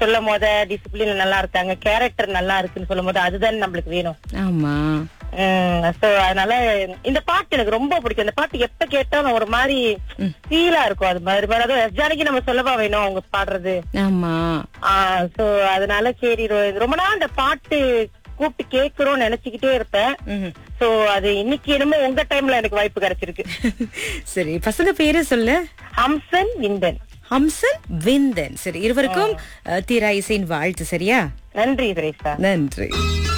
சொல்லும் போத டிசிப்ளின் நல்லா இருக்காங்க கேரக்டர் நல்லா இருக்குன்னு சொல்லும் போது அதுதான் நம்மளுக்கு வேணும் ஆமா சோ அதனால இந்த பாட்டு எனக்கு ரொம்ப பிடிக்கும் இந்த பாட்டு எப்ப கேட்டாலும் ஒரு மாதிரி ஃபீலா இருக்கும் அது மாதிரி மாதிரி அதுவும் எஸ்ஜானிக்கு நம்ம சொல்லவா வேணும் அவங்க பாடுறது ஆமா சோ அதனால சரி ரொ- ரொம்ப நாள் அந்த பாட்டு கூப்பிட்டு கேட்கணும்னு நினைச்சுக்கிட்டே இருப்பேன் ம்ஹும். சோ அது இன்னைக்கு என்னமோ உங்க டைம்ல எனக்கு வாய்ப்பு கிடைச்சிருக்கு சரி பசங்க பேரு சொல்லு ஹம்சன் விந்தன் ஹம்சன் விந்தன் சரி இருவருக்கும் அஹ், தீரா இசையின் வாழ்த்து சரியா நன்றி சுரேஷா நன்றி